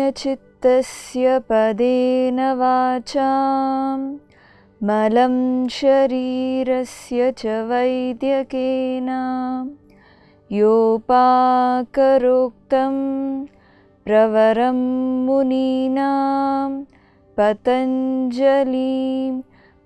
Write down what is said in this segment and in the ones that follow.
चित्तस्य पदेन वाचां मलं शरीरस्य च वैद्यकेन योपाकरोक्तं प्रवरं मुनीनां पतञ्जलिं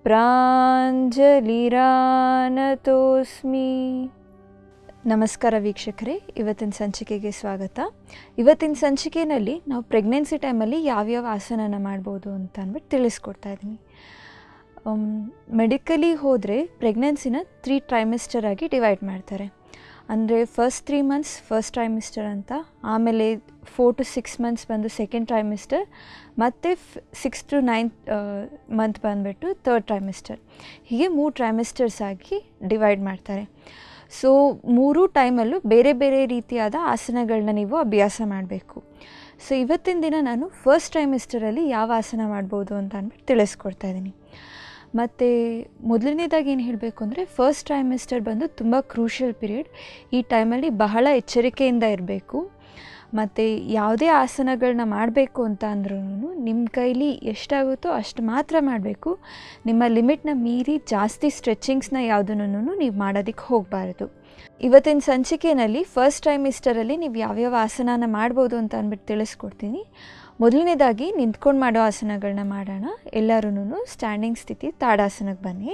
ಪ್ರಾಂಜಲಿರಾನತೋಸ್ಮಿ ನಮಸ್ಕಾರ ವೀಕ್ಷಕರೇ ಇವತ್ತಿನ ಸಂಚಿಕೆಗೆ ಸ್ವಾಗತ ಇವತ್ತಿನ ಸಂಚಿಕೆಯಲ್ಲಿ ನಾವು ಪ್ರೆಗ್ನೆನ್ಸಿ ಟೈಮಲ್ಲಿ ಯಾವ್ಯಾವ ಆಸನನ ಮಾಡ್ಬೋದು ಅಂತ ಅಂದ್ಬಿಟ್ಟು ತಿಳಿಸ್ಕೊಡ್ತಾ ಇದ್ದೀನಿ ಮೆಡಿಕಲಿ ಹೋದರೆ ಪ್ರೆಗ್ನೆನ್ಸಿನ ತ್ರೀ ಟ್ರೈಮಿಸ್ಟರ್ ಆಗಿ ಡಿವೈಡ್ ಮಾಡ್ತಾರೆ ಅಂದರೆ first three months first trimester ಅಂತ ಆಮೇಲೆ ಫೋರ್ ಟು ಸಿಕ್ಸ್ ಮಂತ್ಸ್ ಬಂದು ಸೆಕೆಂಡ್ ಟ್ರೈಮಿಸ್ಟರ್ ಮತ್ತು ಸಿಕ್ಸ್ ಟು ನೈನ್ತ್ ಮಂತ್ ಬಂದುಬಿಟ್ಟು ತರ್ಡ್ ಟ್ರೈಮಿಸ್ಟರ್ ಹೀಗೆ ಮೂರು ಟ್ರೈಮಿಸ್ಟರ್ಸ್ ಆಗಿ ಡಿವೈಡ್ ಮಾಡ್ತಾರೆ ಸೊ ಮೂರು ಟೈಮಲ್ಲೂ ಬೇರೆ ಬೇರೆ ರೀತಿಯಾದ ಆಸನಗಳನ್ನ ನೀವು ಅಭ್ಯಾಸ ಮಾಡಬೇಕು ಸೊ ಇವತ್ತಿನ ದಿನ ನಾನು ಫಸ್ಟ್ ಟ್ರೈಮಿಸ್ಟರಲ್ಲಿ ಯಾವ ಆಸನ ಮಾಡ್ಬೋದು ಅಂತ ಅಂದ್ಬಿಟ್ಟು ತಿಳಿಸ್ಕೊಡ್ತಾ ಇದ್ದೀನಿ ಮತ್ತು ಮೊದಲನೇದಾಗಿ ಏನು ಹೇಳಬೇಕು ಅಂದರೆ ಫಸ್ಟ್ ಟ್ರೈಮಿಸ್ಟರ್ ಬಂದು ತುಂಬ ಕ್ರೂಷಿಯಲ್ ಪೀರಿಯಡ್ ಈ ಟೈಮಲ್ಲಿ ಬಹಳ ಎಚ್ಚರಿಕೆಯಿಂದ ಇರಬೇಕು ಮತ್ತು ಯಾವುದೇ ಆಸನಗಳನ್ನ ಮಾಡಬೇಕು ಅಂತ ಅಂದ್ರೂ ನಿಮ್ಮ ಕೈಲಿ ಎಷ್ಟಾಗುತ್ತೋ ಅಷ್ಟು ಮಾತ್ರ ಮಾಡಬೇಕು ನಿಮ್ಮ ಲಿಮಿಟ್ನ ಮೀರಿ ಜಾಸ್ತಿ ಸ್ಟ್ರೆಚಿಂಗ್ಸ್ನ ಯಾವುದನ್ನು ನೀವು ಮಾಡೋದಕ್ಕೆ ಹೋಗಬಾರ್ದು ಇವತ್ತಿನ ಸಂಚಿಕೆಯಲ್ಲಿ ಫಸ್ಟ್ ಟ್ರೈಮಿಸ್ಟರಲ್ಲಿ ನೀವು ಯಾವ್ಯಾವ ಆಸನನ ಮಾಡ್ಬೋದು ಅಂತ ಅಂದ್ಬಿಟ್ಟು ತಿಳಿಸ್ಕೊಡ್ತೀನಿ ಮೊದಲನೇದಾಗಿ ನಿಂತ್ಕೊಂಡು ಮಾಡೋ ಆಸನಗಳನ್ನ ಮಾಡೋಣ ಎಲ್ಲರೂ ಸ್ಟ್ಯಾಂಡಿಂಗ್ ಸ್ಥಿತಿ ತಾಡಾಸನಕ್ಕೆ ಬನ್ನಿ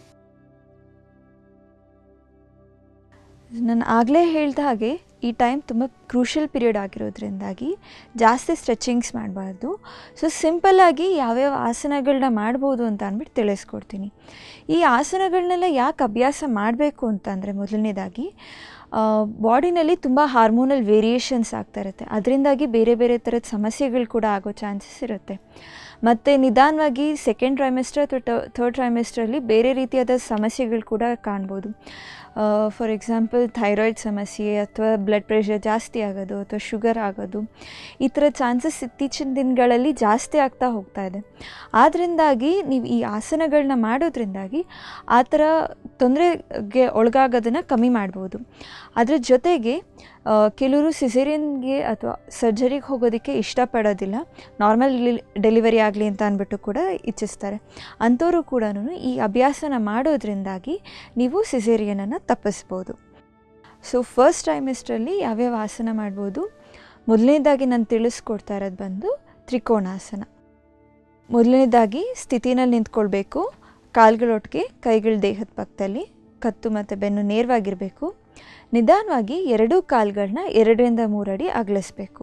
ನಾನು ಆಗಲೇ ಹೇಳ್ದ ಹಾಗೆ ಈ ಟೈಮ್ ತುಂಬ ಕ್ರೂಷಿಯಲ್ ಪೀರಿಯಡ್ ಆಗಿರೋದ್ರಿಂದಾಗಿ ಜಾಸ್ತಿ ಸ್ಟ್ರೆಚಿಂಗ್ಸ್ ಮಾಡಬಾರ್ದು ಸೊ ಸಿಂಪಲ್ಲಾಗಿ ಯಾವ್ಯಾವ ಆಸನಗಳನ್ನ ಮಾಡ್ಬೋದು ಅಂತ ಅಂದ್ಬಿಟ್ಟು ತಿಳಿಸ್ಕೊಡ್ತೀನಿ ಈ ಆಸನಗಳನ್ನೆಲ್ಲ ಯಾಕೆ ಅಭ್ಯಾಸ ಮಾಡಬೇಕು ಅಂತಂದರೆ ಮೊದಲನೇದಾಗಿ ಬಾಡಿನಲ್ಲಿ ತುಂಬ ಹಾರ್ಮೋನಲ್ ವೇರಿಯೇಷನ್ಸ್ ಆಗ್ತಾ ಇರುತ್ತೆ ಅದರಿಂದಾಗಿ ಬೇರೆ ಬೇರೆ ಥರದ ಸಮಸ್ಯೆಗಳು ಕೂಡ ಆಗೋ ಚಾನ್ಸಸ್ ಇರುತ್ತೆ ಮತ್ತು ನಿಧಾನವಾಗಿ ಸೆಕೆಂಡ್ ಟ್ರೈಮಿಸ್ಟರ್ ಅಥವಾ ಥರ್ಡ್ ಟ್ರೈಮಿಸ್ಟ್ರಲ್ಲಿ ಬೇರೆ ರೀತಿಯಾದ ಸಮಸ್ಯೆಗಳು ಕೂಡ ಕಾಣ್ಬೋದು ಫಾರ್ ಎಕ್ಸಾಂಪಲ್ ಥೈರಾಯ್ಡ್ ಸಮಸ್ಯೆ ಅಥವಾ ಬ್ಲಡ್ ಪ್ರೆಷರ್ ಜಾಸ್ತಿ ಆಗೋದು ಅಥವಾ ಶುಗರ್ ಆಗೋದು ಈ ಥರ ಚಾನ್ಸಸ್ ಇತ್ತೀಚಿನ ದಿನಗಳಲ್ಲಿ ಜಾಸ್ತಿ ಆಗ್ತಾ ಹೋಗ್ತಾ ಇದೆ ಆದ್ದರಿಂದಾಗಿ ನೀವು ಈ ಆಸನಗಳನ್ನ ಮಾಡೋದ್ರಿಂದಾಗಿ ಆ ಥರ ತೊಂದರೆಗೆ ಒಳಗಾಗೋದನ್ನು ಕಮ್ಮಿ ಮಾಡ್ಬೋದು ಅದ್ರ ಜೊತೆಗೆ ಕೆಲವರು ಸಿಸೇರಿಯನ್ಗೆ ಅಥವಾ ಸರ್ಜರಿಗೆ ಹೋಗೋದಕ್ಕೆ ಇಷ್ಟಪಡೋದಿಲ್ಲ ನಾರ್ಮಲ್ ಡೆಲಿವರಿ ಆಗಲಿ ಅಂತ ಅಂದ್ಬಿಟ್ಟು ಕೂಡ ಇಚ್ಛಿಸ್ತಾರೆ ಅಂಥವರು ಕೂಡ ಈ ಅಭ್ಯಾಸನ ಮಾಡೋದ್ರಿಂದಾಗಿ ನೀವು ಸಿಸೇರಿಯನನ್ನು ತಪ್ಪಿಸ್ಬೋದು ಸೊ ಫಸ್ಟ್ ಟ್ರೈಮಿಸ್ಟ್ರಲ್ಲಿ ಯಾವ್ಯಾವ ಆಸನ ಮಾಡ್ಬೋದು ಮೊದಲನೇದಾಗಿ ನಾನು ತಿಳಿಸ್ಕೊಡ್ತಾ ಇರೋದು ಬಂದು ತ್ರಿಕೋಣಾಸನ ಮೊದಲನೇದಾಗಿ ಸ್ಥಿತಿನಲ್ಲಿ ನಿಂತ್ಕೊಳ್ಬೇಕು ಕಾಲ್ಗಳೊಟ್ಟಿಗೆ ಕೈಗಳ ದೇಹದ ಪಕ್ಕದಲ್ಲಿ ಕತ್ತು ಮತ್ತು ಬೆನ್ನು ನೇರವಾಗಿರಬೇಕು ನಿಧಾನವಾಗಿ ಎರಡೂ ಕಾಲ್ಗಳನ್ನ ಎರಡರಿಂದ ಮೂರಡಿ ಅಗಲಿಸ್ಬೇಕು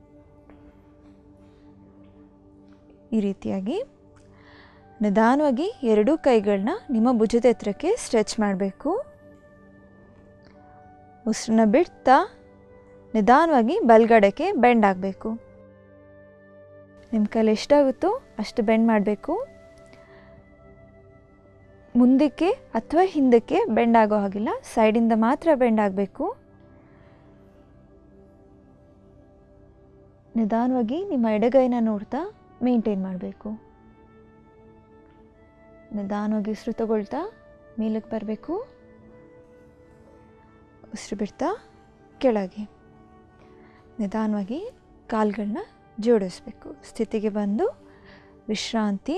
ಈ ರೀತಿಯಾಗಿ ನಿಧಾನವಾಗಿ ಎರಡೂ ಕೈಗಳನ್ನ ನಿಮ್ಮ ಭುಜದ ಎತ್ತರಕ್ಕೆ ಸ್ಟ್ರೆಚ್ ಮಾಡಬೇಕು ಉಸಿರನ್ನ ಬಿಡ್ತಾ ನಿಧಾನವಾಗಿ ಬಲ್ಗಡೆಗೆ ಬೆಂಡ್ ಆಗಬೇಕು ನಿಮ್ಮ ಕೈಲಿ ಎಷ್ಟಾಗುತ್ತೋ ಅಷ್ಟು ಬೆಂಡ್ ಮಾಡಬೇಕು ಮುಂದಕ್ಕೆ ಅಥವಾ ಹಿಂದಕ್ಕೆ ಬೆಂಡ್ ಆಗೋ ಹಾಗಿಲ್ಲ ಸೈಡಿಂದ ಮಾತ್ರ ಬೆಂಡ್ ಆಗಬೇಕು ನಿಧಾನವಾಗಿ ನಿಮ್ಮ ಎಡಗೈನ ನೋಡ್ತಾ ಮೇಂಟೈನ್ ಮಾಡಬೇಕು ನಿಧಾನವಾಗಿ ಉಸಿರು ತಗೊಳ್ತಾ ಮೇಲಕ್ಕೆ ಬರಬೇಕು ಉಸಿರು ಬಿಡ್ತಾ ಕೆಳಗೆ ನಿಧಾನವಾಗಿ ಕಾಲುಗಳನ್ನ ಜೋಡಿಸ್ಬೇಕು ಸ್ಥಿತಿಗೆ ಬಂದು ವಿಶ್ರಾಂತಿ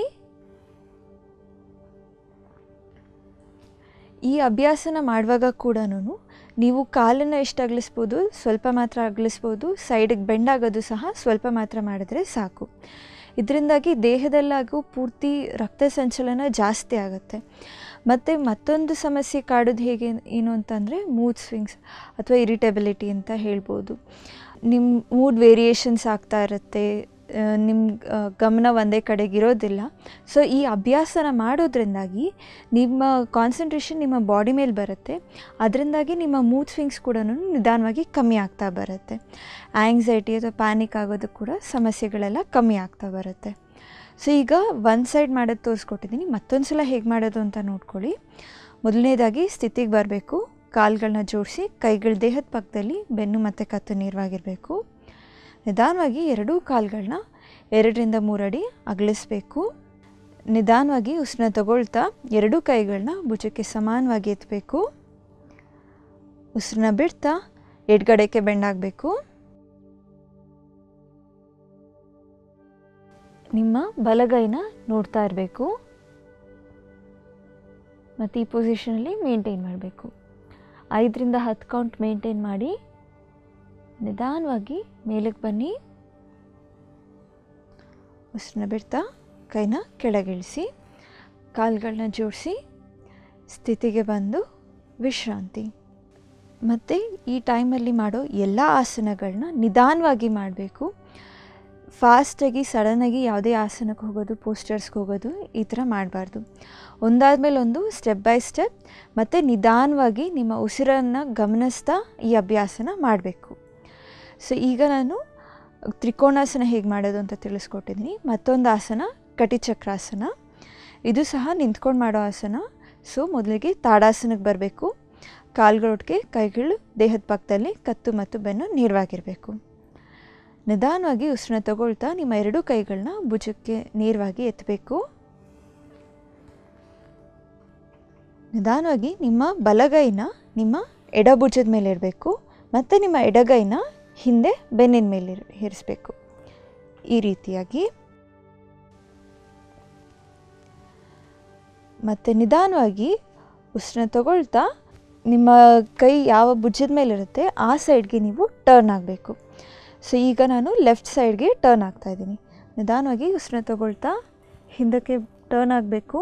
ಈ ಅಭ್ಯಾಸನ ಮಾಡುವಾಗ ಕೂಡ ನೀವು ಕಾಲನ್ನು ಎಷ್ಟು ಅಗಲಿಸ್ಬೋದು ಸ್ವಲ್ಪ ಮಾತ್ರ ಅಗಲಿಸ್ಬೋದು ಸೈಡಿಗೆ ಬೆಂಡಾಗೋದು ಸಹ ಸ್ವಲ್ಪ ಮಾತ್ರ ಮಾಡಿದ್ರೆ ಸಾಕು ಇದರಿಂದಾಗಿ ದೇಹದಲ್ಲಾಗೂ ಪೂರ್ತಿ ರಕ್ತ ಸಂಚಲನ ಜಾಸ್ತಿ ಆಗುತ್ತೆ ಮತ್ತು ಮತ್ತೊಂದು ಸಮಸ್ಯೆ ಕಾಡೋದು ಹೇಗೆ ಏನು ಅಂತಂದರೆ ಮೂಡ್ ಸ್ವಿಂಗ್ಸ್ ಅಥವಾ ಇರಿಟಬಿಲಿಟಿ ಅಂತ ಹೇಳ್ಬೋದು ನಿಮ್ಮ ಮೂಡ್ ವೇರಿಯೇಷನ್ಸ್ ಆಗ್ತಾ ಇರುತ್ತೆ ನಿಮ್ಮ ಗಮನ ಒಂದೇ ಕಡೆಗೆ ಇರೋದಿಲ್ಲ ಸೊ ಈ ಅಭ್ಯಾಸನ ಮಾಡೋದ್ರಿಂದಾಗಿ ನಿಮ್ಮ ಕಾನ್ಸಂಟ್ರೇಷನ್ ನಿಮ್ಮ ಬಾಡಿ ಮೇಲೆ ಬರುತ್ತೆ ಅದರಿಂದಾಗಿ ನಿಮ್ಮ ಮೂಡ್ ಸ್ವಿಂಗ್ಸ್ ಕೂಡ ನಿಧಾನವಾಗಿ ಕಮ್ಮಿ ಆಗ್ತಾ ಬರುತ್ತೆ ಆ್ಯಂಗ್ಸೈಟಿ ಅಥವಾ ಪ್ಯಾನಿಕ್ ಆಗೋದು ಕೂಡ ಸಮಸ್ಯೆಗಳೆಲ್ಲ ಕಮ್ಮಿ ಆಗ್ತಾ ಬರುತ್ತೆ ಸೊ ಈಗ ಒಂದು ಸೈಡ್ ಮಾಡೋದು ತೋರಿಸ್ಕೊಟ್ಟಿದ್ದೀನಿ ಮತ್ತೊಂದು ಸಲ ಹೇಗೆ ಮಾಡೋದು ಅಂತ ನೋಡ್ಕೊಳ್ಳಿ ಮೊದಲನೇದಾಗಿ ಸ್ಥಿತಿಗೆ ಬರಬೇಕು ಕಾಲುಗಳನ್ನ ಜೋಡಿಸಿ ಕೈಗಳ ದೇಹದ ಪಕ್ಕದಲ್ಲಿ ಬೆನ್ನು ಮತ್ತು ಕತ್ತು ನೇರವಾಗಿರಬೇಕು ನಿಧಾನವಾಗಿ ಎರಡೂ ಕಾಲುಗಳನ್ನ ಎರಡರಿಂದ ಮೂರಡಿ ಅಗಲಿಸ್ಬೇಕು ನಿಧಾನವಾಗಿ ಉಸಿರನ್ನ ತಗೊಳ್ತಾ ಎರಡೂ ಕೈಗಳನ್ನ ಭುಜಕ್ಕೆ ಸಮಾನವಾಗಿ ಎತ್ತಬೇಕು ಉಸಿರನ್ನ ಬಿಡ್ತಾ ಎಡ್ಗಡೆಗೆ ಬೆಂಡಾಗಬೇಕು ನಿಮ್ಮ ಬಲಗೈನ ನೋಡ್ತಾ ಇರಬೇಕು ಮತ್ತು ಈ ಪೊಸಿಷನಲ್ಲಿ ಮೇಂಟೈನ್ ಮಾಡಬೇಕು ಐದರಿಂದ ಹತ್ತು ಕೌಂಟ್ ಮೇಂಟೈನ್ ಮಾಡಿ ನಿಧಾನವಾಗಿ ಮೇಲಕ್ಕೆ ಬನ್ನಿ ಉಸಿರನ್ನ ಬಿಡ್ತಾ ಕೈನ ಕೆಳಗಿಳಿಸಿ ಕಾಲುಗಳನ್ನ ಜೋಡಿಸಿ ಸ್ಥಿತಿಗೆ ಬಂದು ವಿಶ್ರಾಂತಿ ಮತ್ತು ಈ ಟೈಮಲ್ಲಿ ಮಾಡೋ ಎಲ್ಲ ಆಸನಗಳನ್ನ ನಿಧಾನವಾಗಿ ಮಾಡಬೇಕು ಫಾಸ್ಟಾಗಿ ಸಡನ್ನಾಗಿ ಯಾವುದೇ ಆಸನಕ್ಕೆ ಹೋಗೋದು ಪೋಸ್ಟರ್ಸ್ಗೆ ಹೋಗೋದು ಈ ಥರ ಮಾಡಬಾರ್ದು ಒಂದಾದಮೇಲೆ ಒಂದು ಸ್ಟೆಪ್ ಬೈ ಸ್ಟೆಪ್ ಮತ್ತು ನಿಧಾನವಾಗಿ ನಿಮ್ಮ ಉಸಿರನ್ನು ಗಮನಿಸ್ತಾ ಈ ಅಭ್ಯಾಸನ ಮಾಡಬೇಕು ಸೊ ಈಗ ನಾನು ತ್ರಿಕೋಣಾಸನ ಹೇಗೆ ಮಾಡೋದು ಅಂತ ತಿಳಿಸ್ಕೊಟ್ಟಿದ್ದೀನಿ ಮತ್ತೊಂದು ಆಸನ ಕಟಿಚಕ್ರಾಸನ ಇದು ಸಹ ನಿಂತ್ಕೊಂಡು ಮಾಡೋ ಆಸನ ಸೊ ಮೊದಲಿಗೆ ತಾಡಾಸನಕ್ಕೆ ಬರಬೇಕು ಕಾಲುಗಳೊಟ್ಟಿಗೆ ಕೈಗಳು ದೇಹದ ಪಕ್ಕದಲ್ಲಿ ಕತ್ತು ಮತ್ತು ಬೆನ್ನು ನೇರವಾಗಿರಬೇಕು ನಿಧಾನವಾಗಿ ಉಸಿರನ್ನ ತಗೊಳ್ತಾ ನಿಮ್ಮ ಎರಡೂ ಕೈಗಳನ್ನ ಭುಜಕ್ಕೆ ನೇರವಾಗಿ ಎತ್ತಬೇಕು ನಿಧಾನವಾಗಿ ನಿಮ್ಮ ಬಲಗೈನ ನಿಮ್ಮ ಎಡಭುಜದ ಮೇಲೆ ಇಡಬೇಕು ಮತ್ತು ನಿಮ್ಮ ಎಡಗೈನ ಹಿಂದೆ ಬೆನ್ನಿನ ಮೇಲೆ ಇರಿಸ್ಬೇಕು ಈ ರೀತಿಯಾಗಿ ಮತ್ತು ನಿಧಾನವಾಗಿ ಉಸಿರನ್ನ ತಗೊಳ್ತಾ ನಿಮ್ಮ ಕೈ ಯಾವ ಭುಜದ ಮೇಲೆ ಇರುತ್ತೆ ಆ ಸೈಡ್ಗೆ ನೀವು ಟರ್ನ್ ಆಗಬೇಕು ಸೊ ಈಗ ನಾನು ಲೆಫ್ಟ್ ಸೈಡ್ಗೆ ಟರ್ನ್ ಆಗ್ತಾ ಇದ್ದೀನಿ ನಿಧಾನವಾಗಿ ಉಸಿರನ್ನ ತಗೊಳ್ತಾ ಹಿಂದಕ್ಕೆ ಟರ್ನ್ ಆಗಬೇಕು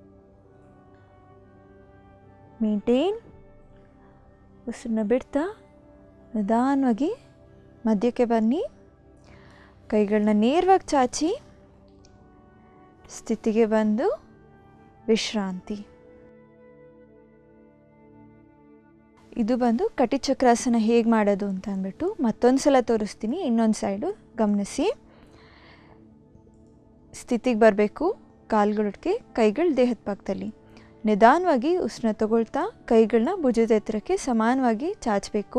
ಮೇಂಟೈನ್ ಉಸಿರನ್ನ ಬಿಡ್ತಾ ನಿಧಾನವಾಗಿ ಮಧ್ಯಕ್ಕೆ ಬನ್ನಿ ಕೈಗಳನ್ನ ನೇರವಾಗಿ ಚಾಚಿ ಸ್ಥಿತಿಗೆ ಬಂದು ವಿಶ್ರಾಂತಿ ಇದು ಬಂದು ಕಟಿಚಕ್ರಾಸನ ಹೇಗೆ ಮಾಡೋದು ಅಂತ ಅಂದ್ಬಿಟ್ಟು ಮತ್ತೊಂದು ಸಲ ತೋರಿಸ್ತೀನಿ ಇನ್ನೊಂದು ಸೈಡು ಗಮನಿಸಿ ಸ್ಥಿತಿಗೆ ಬರಬೇಕು ಕಾಲುಗಳೊಟ್ಟಿಗೆ ಕೈಗಳು ದೇಹದ ಪಕ್ಕದಲ್ಲಿ ನಿಧಾನವಾಗಿ ಉಸಿರನ್ನ ತಗೊಳ್ತಾ ಕೈಗಳನ್ನ ಭುಜದ ಎತ್ತರಕ್ಕೆ ಸಮಾನವಾಗಿ ಚಾಚಬೇಕು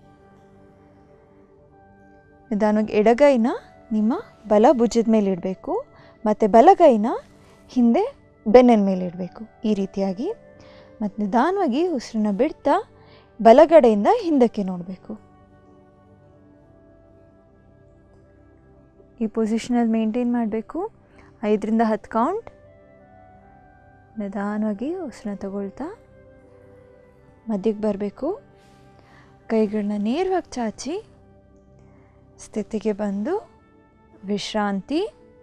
ನಿಧಾನವಾಗಿ ಎಡಗೈನ ನಿಮ್ಮ ಬಲ ಭುಜದ ಮೇಲೆ ಇಡಬೇಕು ಮತ್ತು ಬಲಗೈನ ಹಿಂದೆ ಬೆನ್ನಿನ ಮೇಲೆ ಇಡಬೇಕು ಈ ರೀತಿಯಾಗಿ ಮತ್ತು ನಿಧಾನವಾಗಿ ಉಸಿರನ್ನ ಬಿಡ್ತಾ ಬಲಗಡೆಯಿಂದ ಹಿಂದಕ್ಕೆ ನೋಡಬೇಕು ಈ ಪೊಸಿಷನಲ್ಲಿ ಮೇಂಟೈನ್ ಮಾಡಬೇಕು ಐದರಿಂದ ಹತ್ತು ಕೌಂಟ್ ನಿಧಾನವಾಗಿ ಉಸಿರನ್ನ ತಗೊಳ್ತಾ ಮಧ್ಯಕ್ಕೆ ಬರಬೇಕು ಕೈಗಳನ್ನ ನೇರವಾಗಿ ಚಾಚಿ ಸ್ಥಿತಿಗೆ ಬಂದು ವಿಶ್ರಾಂತಿ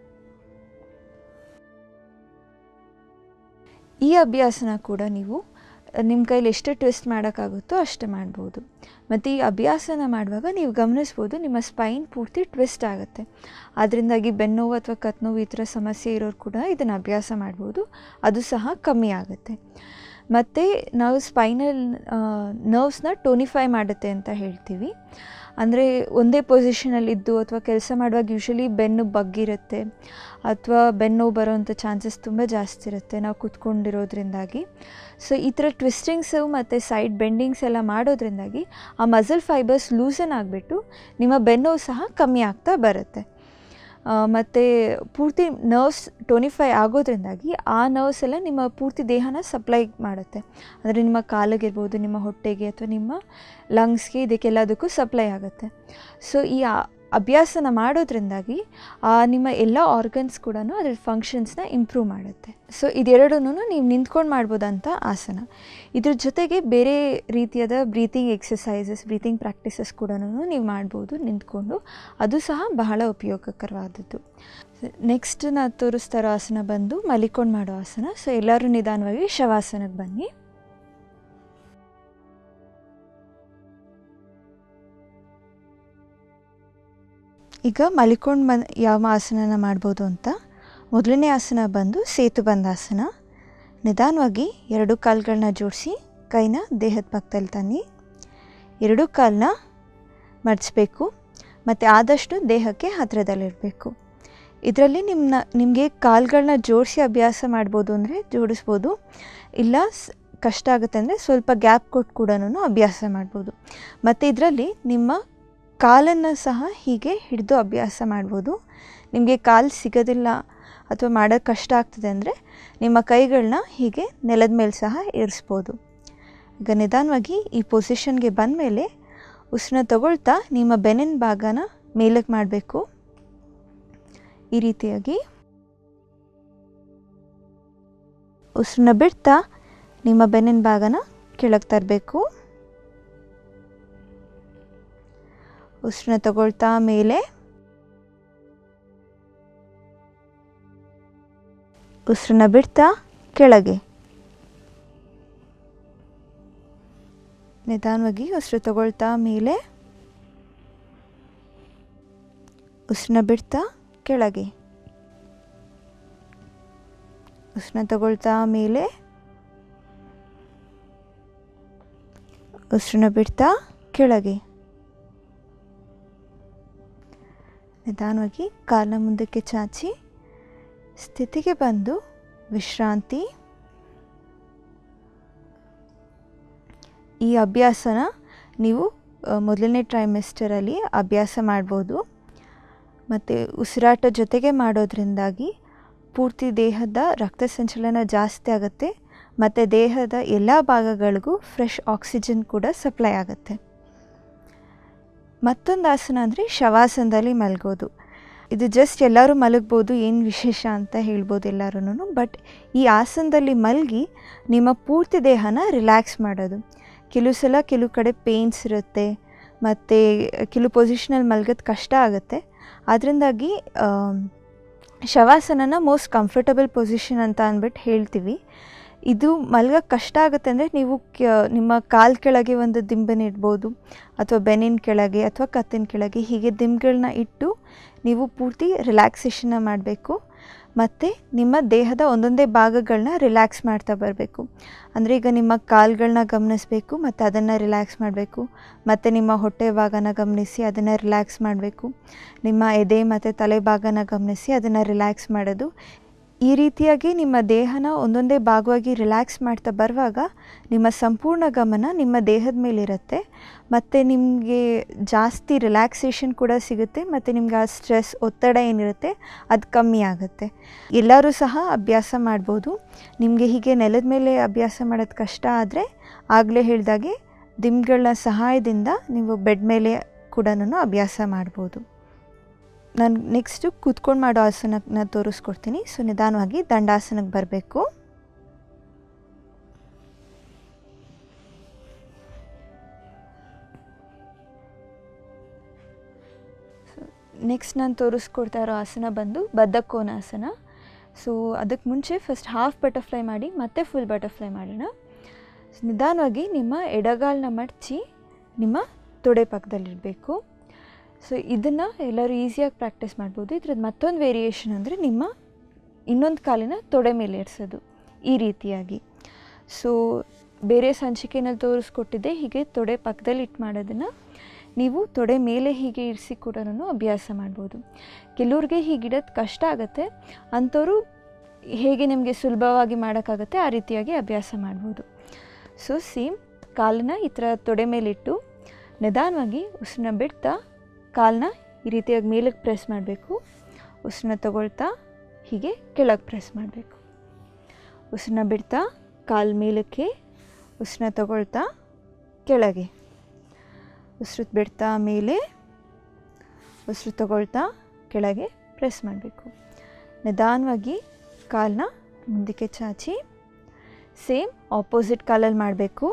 ಈ ಅಭ್ಯಾಸನ ಕೂಡ ನೀವು ನಿಮ್ಮ ಕೈಲಿ ಎಷ್ಟು ಟ್ವಿಸ್ಟ್ ಮಾಡೋಕ್ಕಾಗುತ್ತೋ ಅಷ್ಟೇ ಮಾಡ್ಬೋದು ಮತ್ತು ಈ ಅಭ್ಯಾಸನ ಮಾಡುವಾಗ ನೀವು ಗಮನಿಸ್ಬೋದು ನಿಮ್ಮ ಸ್ಪೈನ್ ಪೂರ್ತಿ ಟ್ವಿಸ್ಟ್ ಆಗುತ್ತೆ ಅದರಿಂದಾಗಿ ಬೆನ್ನೋವು ಅಥವಾ ಕತ್ನೋವು ಈ ಥರ ಸಮಸ್ಯೆ ಇರೋರು ಕೂಡ ಇದನ್ನು ಅಭ್ಯಾಸ ಮಾಡ್ಬೋದು ಅದು ಸಹ ಕಮ್ಮಿ ಆಗುತ್ತೆ ಮತ್ತು ನಾವು ಸ್ಪೈನಲ್ ನರ್ವ್ಸ್ನ ಟೋನಿಫೈ ಮಾಡುತ್ತೆ ಅಂತ ಹೇಳ್ತೀವಿ ಅಂದರೆ ಒಂದೇ ಪೊಸಿಷನಲ್ಲಿದ್ದು ಅಥವಾ ಕೆಲಸ ಮಾಡುವಾಗ ಯೂಶಲಿ ಬೆನ್ನು ಬಗ್ಗಿರುತ್ತೆ ಅಥವಾ ಬೆನ್ನು ಬರೋವಂಥ ಚಾನ್ಸಸ್ ತುಂಬ ಜಾಸ್ತಿ ಇರುತ್ತೆ ನಾವು ಕೂತ್ಕೊಂಡಿರೋದ್ರಿಂದಾಗಿ ಸೊ ಈ ಥರ ಟ್ವಿಸ್ಟಿಂಗ್ಸು ಮತ್ತು ಸೈಡ್ ಬೆಂಡಿಂಗ್ಸ್ ಎಲ್ಲ ಮಾಡೋದ್ರಿಂದಾಗಿ ಆ ಮಸಲ್ ಫೈಬರ್ಸ್ ಲೂಸನ್ ಆಗಿಬಿಟ್ಟು ನಿಮ್ಮ ಬೆನ್ನು ಸಹ ಕಮ್ಮಿ ಆಗ್ತಾ ಬರುತ್ತೆ ಮತ್ತು ಪೂರ್ತಿ ನರ್ವ್ಸ್ ಟೋನಿಫೈ ಆಗೋದ್ರಿಂದಾಗಿ ಆ ನರ್ವ್ಸ್ ಎಲ್ಲ ನಿಮ್ಮ ಪೂರ್ತಿ ದೇಹನ ಸಪ್ಲೈ ಮಾಡುತ್ತೆ ಅಂದರೆ ನಿಮ್ಮ ಕಾಲಿಗಿರ್ಬೋದು ನಿಮ್ಮ ಹೊಟ್ಟೆಗೆ ಅಥವಾ ನಿಮ್ಮ ಲಂಗ್ಸ್ಗೆ ಇದಕ್ಕೆಲ್ಲದಕ್ಕೂ ಸಪ್ಲೈ ಆಗುತ್ತೆ ಸೊ ಈ ಅಭ್ಯಾಸನ ಮಾಡೋದ್ರಿಂದಾಗಿ ಆ ನಿಮ್ಮ ಎಲ್ಲ ಆರ್ಗನ್ಸ್ ಕೂಡ ಅದ್ರ ಫಂಕ್ಷನ್ಸ್ನ ಇಂಪ್ರೂವ್ ಮಾಡುತ್ತೆ ಸೊ ಇದೆರಡೂ ನೀವು ನಿಂತ್ಕೊಂಡು ಮಾಡ್ಬೋದಂತ ಆಸನ ಇದ್ರ ಜೊತೆಗೆ ಬೇರೆ ರೀತಿಯಾದ ಬ್ರೀತಿಂಗ್ ಎಕ್ಸಸೈಸಸ್ ಬ್ರೀತಿಂಗ್ ಪ್ರಾಕ್ಟೀಸಸ್ ಕೂಡ ನೀವು ಮಾಡ್ಬೋದು ನಿಂತ್ಕೊಂಡು ಅದು ಸಹ ಬಹಳ ಉಪಯೋಗಕರವಾದದ್ದು ನೆಕ್ಸ್ಟ್ ನಾ ತೋರಿಸ್ತಾ ಇರೋ ಆಸನ ಬಂದು ಮಲಿಕೊಂಡು ಮಾಡೋ ಆಸನ ಸೊ ಎಲ್ಲರೂ ನಿಧಾನವಾಗಿ ಶವಾಸನಕ್ಕೆ ಬನ್ನಿ ಈಗ ಮಲಿಕೊಂಡು ಬಂದು ಯಾವ ಆಸನನ ಮಾಡ್ಬೋದು ಅಂತ ಮೊದಲನೇ ಆಸನ ಬಂದು ಸೇತುಬಂಧಾಸನ ನಿಧಾನವಾಗಿ ಎರಡು ಕಾಲುಗಳನ್ನ ಜೋಡಿಸಿ ಕೈನ ದೇಹದ ಪಕ್ಕದಲ್ಲಿ ತನ್ನಿ ಎರಡೂ ಕಾಲನ್ನ ಮಡಿಸ್ಬೇಕು ಮತ್ತು ಆದಷ್ಟು ದೇಹಕ್ಕೆ ಹತ್ತಿರದಲ್ಲಿರಬೇಕು ಇದರಲ್ಲಿ ನಿಮ್ಮನ್ನ ನಿಮಗೆ ಕಾಲುಗಳನ್ನ ಜೋಡಿಸಿ ಅಭ್ಯಾಸ ಮಾಡ್ಬೋದು ಅಂದರೆ ಜೋಡಿಸ್ಬೋದು ಇಲ್ಲ ಕಷ್ಟ ಆಗುತ್ತೆ ಅಂದರೆ ಸ್ವಲ್ಪ ಗ್ಯಾಪ್ ಕೊಟ್ಟು ಕೂಡ ಅಭ್ಯಾಸ ಮಾಡ್ಬೋದು ಮತ್ತು ಇದರಲ್ಲಿ ನಿಮ್ಮ ಕಾಲನ್ನು ಸಹ ಹೀಗೆ ಹಿಡಿದು ಅಭ್ಯಾಸ ಮಾಡ್ಬೋದು ನಿಮಗೆ ಕಾಲು ಸಿಗೋದಿಲ್ಲ ಅಥವಾ ಮಾಡೋಕ್ಕೆ ಕಷ್ಟ ಆಗ್ತದೆ ಅಂದರೆ ನಿಮ್ಮ ಕೈಗಳನ್ನ ಹೀಗೆ ನೆಲದ ಮೇಲೆ ಸಹ ಇರಿಸ್ಬೋದು ಈಗ ನಿಧಾನವಾಗಿ ಈ ಪೊಸಿಷನ್ಗೆ ಬಂದಮೇಲೆ ಉಸಿರನ್ನ ತಗೊಳ್ತಾ ನಿಮ್ಮ ಬೆನ್ನಿನ ಭಾಗನ ಮೇಲಕ್ಕೆ ಮಾಡಬೇಕು ಈ ರೀತಿಯಾಗಿ ಉಸಿರನ್ನ ಬಿಡ್ತಾ ನಿಮ್ಮ ಬೆನ್ನಿನ ಭಾಗನ ಕೆಳಗೆ ತರಬೇಕು ಉಸಿರನ್ನ ತಗೊಳ್ತಾ ಮೇಲೆ ಉಸಿರನ್ನ ಬಿಡ್ತಾ ಕೆಳಗೆ ನಿಧಾನವಾಗಿ ಉಸಿರು ತಗೊಳ್ತಾ ಮೇಲೆ ಉಸಿರನ್ನ ಬಿಡ್ತಾ ಕೆಳಗೆ ಉಸಿರನ್ನ ತಗೊಳ್ತಾ ಮೇಲೆ ಉಸಿರನ್ನ ಬಿಡ್ತಾ ಕೆಳಗೆ ನಿಧಾನವಾಗಿ ಕಾಲನ್ನ ಮುಂದಕ್ಕೆ ಚಾಚಿ ಸ್ಥಿತಿಗೆ ಬಂದು ವಿಶ್ರಾಂತಿ ಈ ಅಭ್ಯಾಸನ ನೀವು ಆ, ಮೊದಲನೇ ಟ್ರೈಮೆಸ್ಟರಲ್ಲಿ ಅಭ್ಯಾಸ ಮಾಡ್ಬೋದು ಮತ್ತು ಉಸಿರಾಟ ಜೊತೆಗೆ ಮಾಡೋದ್ರಿಂದಾಗಿ ಪೂರ್ತಿ ದೇಹದ ರಕ್ತ ಸಂಚಲನ ಜಾಸ್ತಿ ಆಗುತ್ತೆ ಮತ್ತು ದೇಹದ ಎಲ್ಲ ಭಾಗಗಳಿಗೂ ಫ್ರೆಶ್ ಆಕ್ಸಿಜನ್ ಕೂಡ ಸಪ್ಲೈ ಆಗುತ್ತೆ ಮತ್ತೊಂದು ಆಸನ ಅಂದರೆ ಶವಾಸನದಲ್ಲಿ ಮಲಗೋದು ಇದು ಜಸ್ಟ್ ಎಲ್ಲರೂ ಮಲಗ್ಬೋದು ಏನು ವಿಶೇಷ ಅಂತ ಹೇಳ್ಬೋದು ಎಲ್ಲರೂ ಬಟ್ ಈ ಆಸನದಲ್ಲಿ ಮಲಗಿ ನಿಮ್ಮ ಪೂರ್ತಿ ದೇಹನ ರಿಲ್ಯಾಕ್ಸ್ ಮಾಡೋದು ಕೆಲವು ಸಲ ಕೆಲವು ಕಡೆ ಪೇಯ್ನ್ಸ್ ಇರುತ್ತೆ ಮತ್ತು ಕೆಲವು ಪೊಸಿಷನಲ್ಲಿ ಮಲಗೋದು ಕಷ್ಟ ಆಗುತ್ತೆ ಅದರಿಂದಾಗಿ ಶವಾಸನನ ಮೋಸ್ಟ್ ಕಂಫರ್ಟಬಲ್ ಪೊಸಿಷನ್ ಅಂತ ಅಂದ್ಬಿಟ್ಟು ಹೇಳ್ತೀವಿ ಇದು ಮಲ್ಗಕ್ಕೆ ಕಷ್ಟ ಆಗುತ್ತೆ ಅಂದರೆ ನೀವು ಕ ನಿಮ್ಮ ಕಾಲು ಕೆಳಗೆ ಒಂದು ದಿಂಬನ್ನ ಇಡ್ಬೋದು ಅಥವಾ ಬೆನ್ನಿನ ಕೆಳಗೆ ಅಥವಾ ಕತ್ತಿನ ಕೆಳಗೆ ಹೀಗೆ ದಿಂಬ್ಗಳನ್ನ ಇಟ್ಟು ನೀವು ಪೂರ್ತಿ ರಿಲ್ಯಾಕ್ಸೇಷನ್ನ ಮಾಡಬೇಕು ಮತ್ತು ನಿಮ್ಮ ದೇಹದ ಒಂದೊಂದೇ ಭಾಗಗಳನ್ನ ರಿಲ್ಯಾಕ್ಸ್ ಮಾಡ್ತಾ ಬರಬೇಕು ಅಂದರೆ ಈಗ ನಿಮ್ಮ ಕಾಲುಗಳನ್ನ ಗಮನಿಸಬೇಕು ಮತ್ತು ಅದನ್ನು ರಿಲ್ಯಾಕ್ಸ್ ಮಾಡಬೇಕು ಮತ್ತು ನಿಮ್ಮ ಹೊಟ್ಟೆ ಭಾಗನ ಗಮನಿಸಿ ಅದನ್ನು ರಿಲ್ಯಾಕ್ಸ್ ಮಾಡಬೇಕು ನಿಮ್ಮ ಎದೆ ಮತ್ತು ತಲೆ ಭಾಗನ ಗಮನಿಸಿ ಅದನ್ನು ರಿಲ್ಯಾಕ್ಸ್ ಮಾಡೋದು ಈ ರೀತಿಯಾಗಿ ನಿಮ್ಮ ದೇಹನ ಒಂದೊಂದೇ ಭಾಗವಾಗಿ ರಿಲ್ಯಾಕ್ಸ್ ಮಾಡ್ತಾ ಬರುವಾಗ ನಿಮ್ಮ ಸಂಪೂರ್ಣ ಗಮನ ನಿಮ್ಮ ದೇಹದ ಮೇಲಿರುತ್ತೆ ಮತ್ತು ನಿಮಗೆ ಜಾಸ್ತಿ ರಿಲ್ಯಾಕ್ಸೇಷನ್ ಕೂಡ ಸಿಗುತ್ತೆ ಮತ್ತು ನಿಮ್ಗೆ ಆ ಸ್ಟ್ರೆಸ್ ಒತ್ತಡ ಏನಿರುತ್ತೆ ಅದು ಕಮ್ಮಿ ಆಗುತ್ತೆ ಎಲ್ಲರೂ ಸಹ ಅಭ್ಯಾಸ ಮಾಡ್ಬೋದು ನಿಮಗೆ ಹೀಗೆ ನೆಲದ ಮೇಲೆ ಅಭ್ಯಾಸ ಮಾಡೋದು ಕಷ್ಟ ಆದರೆ ಆಗಲೇ ಹೇಳಿದಾಗೆ ದಿಂಬ್ಗಳ ಸಹಾಯದಿಂದ ನೀವು ಬೆಡ್ ಮೇಲೆ ಕೂಡ ಅಭ್ಯಾಸ ಮಾಡ್ಬೋದು ನಾನು ನೆಕ್ಸ್ಟು ಕೂತ್ಕೊಂಡು ಮಾಡೋ ಆಸನನ ತೋರಿಸ್ಕೊಡ್ತೀನಿ ಸೊ ನಿಧಾನವಾಗಿ ದಂಡಾಸನಕ್ಕೆ ಬರಬೇಕು ನೆಕ್ಸ್ಟ್ ನಾನು ತೋರಿಸ್ಕೊಡ್ತಾ ಇರೋ ಆಸನ ಬಂದು ಬದ್ಧಕೋನಾಸನ ಸೊ ಅದಕ್ಕೆ ಮುಂಚೆ ಫಸ್ಟ್ ಹಾಫ್ ಬಟರ್ಫ್ಲೈ ಮಾಡಿ ಮತ್ತೆ ಫುಲ್ ಬಟರ್ಫ್ಲೈ ಮಾಡೋಣ ಸೊ ನಿಧಾನವಾಗಿ ನಿಮ್ಮ ಎಡಗಾಲನ್ನ ಮಡಚಿ ನಿಮ್ಮ ತೊಡೆ ಪಕ್ಕದಲ್ಲಿಡಬೇಕು ಸೊ ಇದನ್ನು ಎಲ್ಲರೂ ಈಸಿಯಾಗಿ ಪ್ರಾಕ್ಟೀಸ್ ಮಾಡ್ಬೋದು ಇದ್ರದ್ದು ಮತ್ತೊಂದು ವೇರಿಯೇಷನ್ ಅಂದರೆ ನಿಮ್ಮ ಇನ್ನೊಂದು ಕಾಲಿನ ತೊಡೆ ಮೇಲೆ ಇರಿಸೋದು ಈ ರೀತಿಯಾಗಿ ಸೊ ಬೇರೆ ಸಂಚಿಕೆಯಲ್ಲಿ ತೋರಿಸ್ಕೊಟ್ಟಿದ್ದೆ ಹೀಗೆ ತೊಡೆ ಪಕ್ಕದಲ್ಲಿ ಇಟ್ಟು ಮಾಡೋದನ್ನು ನೀವು ತೊಡೆ ಮೇಲೆ ಹೀಗೆ ಇರಿಸಿ ಕೂಡ ಅಭ್ಯಾಸ ಮಾಡ್ಬೋದು ಕೆಲವ್ರಿಗೆ ಹೀಗಿಡೋದು ಕಷ್ಟ ಆಗುತ್ತೆ ಅಂಥವ್ರು ಹೇಗೆ ನಿಮಗೆ ಸುಲಭವಾಗಿ ಮಾಡೋಕ್ಕಾಗತ್ತೆ ಆ ರೀತಿಯಾಗಿ ಅಭ್ಯಾಸ ಮಾಡ್ಬೋದು ಸೊ ಸೇಮ್ ಕಾಲನ್ನ ಈ ಥರ ತೊಡೆ ಮೇಲಿಟ್ಟು ನಿಧಾನವಾಗಿ ಉಸಿರನ್ನ ಬಿಡ್ತಾ ಕಾಲನ್ನ ಈ ರೀತಿಯಾಗಿ ಮೇಲಕ್ಕೆ ಪ್ರೆಸ್ ಮಾಡಬೇಕು ಉಸಿರನ್ನ ತಗೊಳ್ತಾ ಹೀಗೆ ಕೆಳಗೆ ಪ್ರೆಸ್ ಮಾಡಬೇಕು ಉಸಿರನ್ನ ಬಿಡ್ತಾ ಕಾಲು ಮೇಲಕ್ಕೆ ಉಸಿರನ್ನ ತಗೊಳ್ತಾ ಕೆಳಗೆ ಉಸಿರು ಬಿಡ್ತಾ ಮೇಲೆ ಉಸಿರು ತಗೊಳ್ತಾ ಕೆಳಗೆ ಪ್ರೆಸ್ ಮಾಡಬೇಕು ನಿಧಾನವಾಗಿ ಕಾಲನ್ನ ಮುಂದಕ್ಕೆ ಚಾಚಿ ಸೇಮ್ ಆಪೋಸಿಟ್ ಕಾಲಲ್ಲಿ ಮಾಡಬೇಕು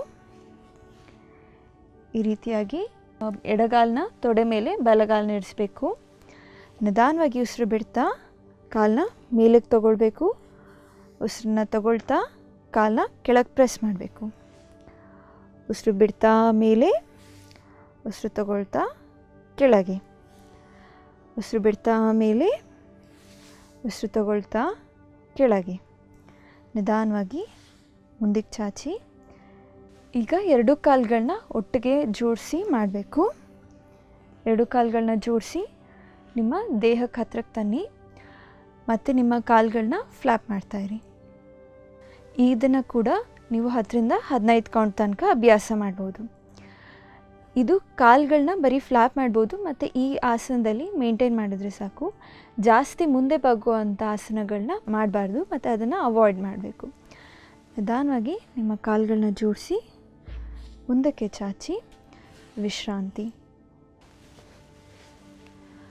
ಈ ರೀತಿಯಾಗಿ ಆ, ಎಡಗಾಲನ್ನ ತೊಡೆ ಮೇಲೆ ಬಲಗಾಲನ್ನ ಇಡಿಸ್ಬೇಕು ನಿಧಾನವಾಗಿ ಉಸಿರು ಬಿಡ್ತಾ ಕಾಲನ್ನ ಮೇಲಕ್ಕೆ ತಗೊಳ್ಬೇಕು ಉಸಿರನ್ನ ತಗೊಳ್ತಾ ಕಾಲನ್ನ ಕೆಳಗೆ ಪ್ರೆಸ್ ಮಾಡಬೇಕು ಉಸಿರು ಬಿಡ್ತಾ ಮೇಲೆ ಉಸಿರು ತಗೊಳ್ತಾ ಕೆಳಗೆ ಉಸಿರು ಬಿಡ್ತಾ ಮೇಲೆ ಉಸಿರು ತಗೊಳ್ತಾ ಕೆಳಗೆ ನಿಧಾನವಾಗಿ ಮುಂದಕ್ಕೆ ಚಾಚಿ ಈಗ ಎರಡು ಕಾಲುಗಳನ್ನ ಒಟ್ಟಿಗೆ ಜೋಡಿಸಿ ಮಾಡಬೇಕು ಎರಡು ಕಾಲುಗಳನ್ನ ಜೋಡಿಸಿ ನಿಮ್ಮ ದೇಹಕ್ಕೆ ಹತ್ರಕ್ಕೆ ತನ್ನಿ ಮತ್ತು ನಿಮ್ಮ ಕಾಲುಗಳನ್ನ ಫ್ಲ್ಯಾಪ್ ಮಾಡ್ತಾಯಿರಿ ಇದನ್ನು ಕೂಡ ನೀವು ಹತ್ತರಿಂದ ಹದಿನೈದು ಕೌಂಟ್ ತನಕ ಅಭ್ಯಾಸ ಮಾಡ್ಬೋದು ಇದು ಕಾಲುಗಳನ್ನ ಬರೀ ಫ್ಲ್ಯಾಪ್ ಮಾಡ್ಬೋದು ಮತ್ತು ಈ ಆಸನದಲ್ಲಿ ಮೇಂಟೈನ್ ಮಾಡಿದ್ರೆ ಸಾಕು ಜಾಸ್ತಿ ಮುಂದೆ ಬಗ್ಗುವಂಥ ಆಸನಗಳನ್ನ ಮಾಡಬಾರ್ದು ಮತ್ತು ಅದನ್ನು ಅವಾಯ್ಡ್ ಮಾಡಬೇಕು ನಿಧಾನವಾಗಿ ನಿಮ್ಮ ಕಾಲುಗಳನ್ನ ಜೋಡಿಸಿ ಮುಂದಕ್ಕೆ ಚಾಚಿ ವಿಶ್ರಾಂತಿ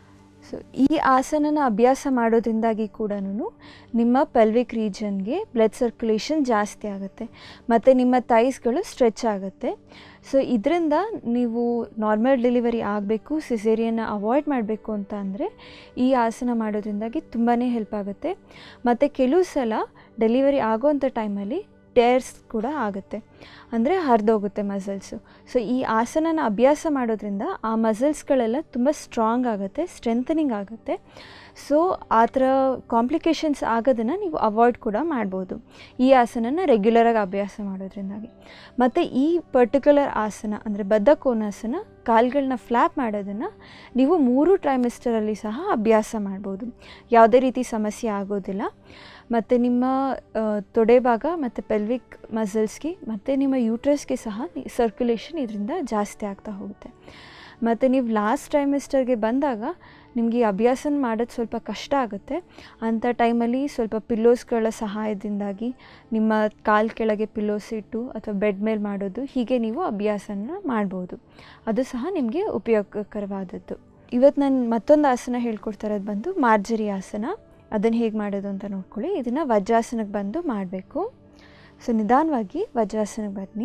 ಸೊ ಈ ಆಸನನ ಅಭ್ಯಾಸ ಮಾಡೋದ್ರಿಂದಾಗಿ ಕೂಡ ನಿಮ್ಮ ಪೆಲ್ವಿಕ್ ರೀಜನ್ಗೆ ಬ್ಲಡ್ ಸರ್ಕ್ಯುಲೇಷನ್ ಜಾಸ್ತಿ ಆಗುತ್ತೆ ಮತ್ತು ನಿಮ್ಮ ಥೈಸ್ಗಳು ಸ್ಟ್ರೆಚ್ ಆಗುತ್ತೆ ಸೊ ಇದರಿಂದ ನೀವು ನಾರ್ಮಲ್ ಡೆಲಿವರಿ ಆಗಬೇಕು ಸಿಸೇರಿಯನ್ನ ಅವಾಯ್ಡ್ ಮಾಡಬೇಕು ಅಂತ ಅಂದರೆ ಈ ಆಸನ ಮಾಡೋದ್ರಿಂದಾಗಿ ತುಂಬಾ ಹೆಲ್ಪ್ ಆಗುತ್ತೆ ಮತ್ತು ಕೆಲವು ಸಲ ಡೆಲಿವರಿ ಆಗೋವಂಥ ಟೈಮಲ್ಲಿ ಟೇರ್ಸ್ ಕೂಡ ಆಗುತ್ತೆ ಅಂದರೆ ಹರಿದೋಗುತ್ತೆ ಮಸಲ್ಸು ಸೊ ಈ ಆಸನನ ಅಭ್ಯಾಸ ಮಾಡೋದ್ರಿಂದ ಆ ಮಸಲ್ಸ್ಗಳೆಲ್ಲ ತುಂಬ ಸ್ಟ್ರಾಂಗ್ ಆಗುತ್ತೆ ಸ್ಟ್ರೆಂಥನಿಂಗ್ ಆಗುತ್ತೆ ಸೊ ಆ ಥರ ಕಾಂಪ್ಲಿಕೇಶನ್ಸ್ ಆಗೋದನ್ನು ನೀವು ಅವಾಯ್ಡ್ ಕೂಡ ಮಾಡ್ಬೋದು ಈ ಆಸನನ ರೆಗ್ಯುಲರಾಗಿ ಅಭ್ಯಾಸ ಮಾಡೋದ್ರಿಂದಾಗಿ ಮತ್ತು ಈ ಪರ್ಟಿಕ್ಯುಲರ್ ಆಸನ ಅಂದರೆ ಬದ್ಧ ಕೋನಾಸನ ಕಾಲ್ಗಳನ್ನ ಫ್ಲ್ಯಾಪ್ ಮಾಡೋದನ್ನು ನೀವು ಮೂರು ಟ್ರೈಮಿಸ್ಟರಲ್ಲಿ ಸಹ ಅಭ್ಯಾಸ ಮಾಡ್ಬೋದು ಯಾವುದೇ ರೀತಿ ಸಮಸ್ಯೆ ಆಗೋದಿಲ್ಲ ಮತ್ತು ನಿಮ್ಮ ಆ, ತೊಡೆ ಭಾಗ ಮತ್ತು ಪೆಲ್ವಿಕ್ ಮಸಲ್ಸ್ಗೆ ಮತ್ತು ನಿಮ್ಮ ಯೂಟ್ರಸ್ಗೆ ಸಹ ಸರ್ಕ್ಯುಲೇಷನ್ ಇದರಿಂದ ಜಾಸ್ತಿ ಆಗ್ತಾ ಹೋಗುತ್ತೆ ಮತ್ತು ನೀವು ಲಾಸ್ಟ್ ಟ್ರೈಮಿಸ್ಟರ್ಗೆ ಬಂದಾಗ ನಿಮಗೆ ಈ ಅಭ್ಯಾಸನ ಮಾಡೋದು ಸ್ವಲ್ಪ ಕಷ್ಟ ಆಗುತ್ತೆ ಅಂಥ ಟೈಮಲ್ಲಿ ಸ್ವಲ್ಪ ಪಿಲ್ಲೋಸ್ಗಳ ಸಹಾಯದಿಂದಾಗಿ ನಿಮ್ಮ ಕಾಲು ಕೆಳಗೆ ಪಿಲ್ಲೋಸ್ ಇಟ್ಟು ಅಥವಾ ಬೆಡ್ ಮೇಲೆ ಮಾಡೋದು ಹೀಗೆ ನೀವು ಅಭ್ಯಾಸನ ಮಾಡ್ಬೋದು ಅದು ಸಹ ನಿಮಗೆ ಉಪಯೋಗಕರವಾದದ್ದು ಇವತ್ತು ನಾನು ಮತ್ತೊಂದು ಆಸನ ಹೇಳ್ಕೊಡ್ತಾ ಇರೋದು ಬಂದು ಮಾರ್ಜರಿ ಆಸನ ಅದನ್ನು ಹೇಗೆ ಮಾಡೋದು ಅಂತ ನೋಡ್ಕೊಳ್ಳಿ ಇದನ್ನು ವಜ್ರಾಸನಕ್ಕೆ ಬಂದು ಮಾಡಬೇಕು ಸೊ ನಿಧಾನವಾಗಿ ವಜ್ರಾಸನಕ್ಕೆ ಬನ್ನಿ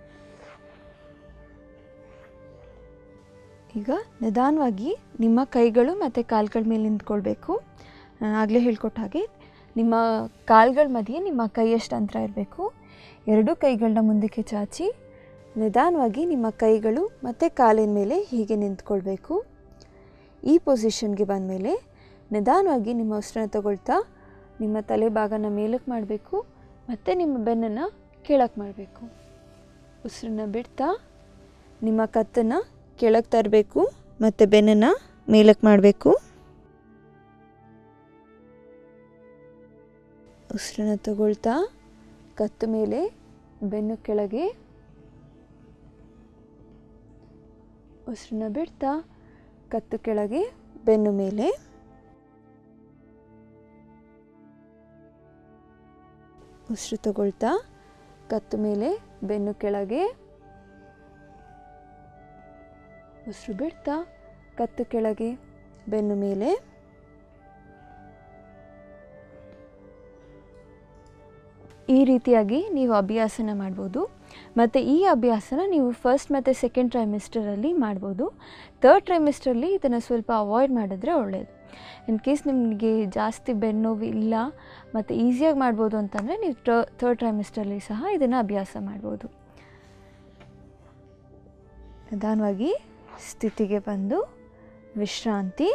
ಈಗ ನಿಧಾನವಾಗಿ ನಿಮ್ಮ ಕೈಗಳು ಮತ್ತು ಕಾಲುಗಳ ಮೇಲೆ ನಿಂತ್ಕೊಳ್ಬೇಕು ನಾನು ಆಗಲೇ ಹೇಳ್ಕೊಟ್ಟ ಹಾಗೆ ನಿಮ್ಮ ಕಾಲುಗಳ ಮಧ್ಯೆ ನಿಮ್ಮ ಕೈಯಷ್ಟು ಅಂತರ ಇರಬೇಕು ಎರಡೂ ಕೈಗಳನ್ನ ಮುಂದಕ್ಕೆ ಚಾಚಿ ನಿಧಾನವಾಗಿ ನಿಮ್ಮ ಕೈಗಳು ಮತ್ತು ಕಾಲಿನ ಮೇಲೆ ಹೀಗೆ ನಿಂತ್ಕೊಳ್ಬೇಕು ಈ ಪೊಸಿಷನ್ಗೆ ಬಂದಮೇಲೆ ನಿಧಾನವಾಗಿ ನಿಮ್ಮ ಉಸಿರನ್ನ ತಗೊಳ್ತಾ ನಿಮ್ಮ ತಲೆ ಭಾಗನ ಮೇಲಕ್ಕೆ ಮಾಡಬೇಕು ಮತ್ತು ನಿಮ್ಮ ಬೆನ್ನನ್ನು ಕೆಳಕ್ಕೆ ಮಾಡಬೇಕು ಉಸಿರನ್ನ ಬಿಡ್ತಾ ನಿಮ್ಮ ಕತ್ತನ್ನು ಕೆಳಗೆ ತರಬೇಕು ಮತ್ತು ಬೆನ್ನನ್ನು ಮೇಲಕ್ಕೆ ಮಾಡಬೇಕು ಉಸಿರನ್ನ ತಗೊಳ್ತಾ ಕತ್ತು ಮೇಲೆ ಬೆನ್ನು ಕೆಳಗೆ ಉಸಿರನ್ನ ಬಿಡ್ತಾ ಕತ್ತು ಕೆಳಗೆ ಬೆನ್ನು ಮೇಲೆ ಉಸಿರು ತಗೊಳ್ತಾ ಕತ್ತು ಮೇಲೆ ಬೆನ್ನು ಕೆಳಗೆ ಉಸಿರು ಬಿಡ್ತಾ ಕತ್ತು ಕೆಳಗೆ ಬೆನ್ನು ಮೇಲೆ ಈ ರೀತಿಯಾಗಿ ನೀವು ಅಭ್ಯಾಸನ ಮಾಡ್ಬೋದು ಮತ್ತು ಈ ಅಭ್ಯಾಸನ ನೀವು ಫಸ್ಟ್ ಮತ್ತು ಸೆಕೆಂಡ್ ಟ್ರೈಮಿಸ್ಟರಲ್ಲಿ ಮಾಡ್ಬೋದು ತರ್ಡ್ ಟ್ರೈಮಿಸ್ಟರಲ್ಲಿ ಇದನ್ನು ಸ್ವಲ್ಪ ಅವಾಯ್ಡ್ ಮಾಡಿದ್ರೆ ಒಳ್ಳೆಯದು ಇನ್ ಕೇಸ್ ನಿಮಗೆ ಜಾಸ್ತಿ ಬೆನ್ನೋವು ಇಲ್ಲ ಮತ್ತು ಈಸಿಯಾಗಿ ಮಾಡ್ಬೋದು ಅಂತಂದರೆ ನೀವು ಥರ್ಡ್ ಟ್ರೈಮಿಸ್ಟರಲ್ಲಿ ಸಹ ಇದನ್ನು ಅಭ್ಯಾಸ ಮಾಡ್ಬೋದು ನಿಧಾನವಾಗಿ ಸ್ಥಿತಿಗೆ ಬಂದು ವಿಶ್ರಾಂತಿ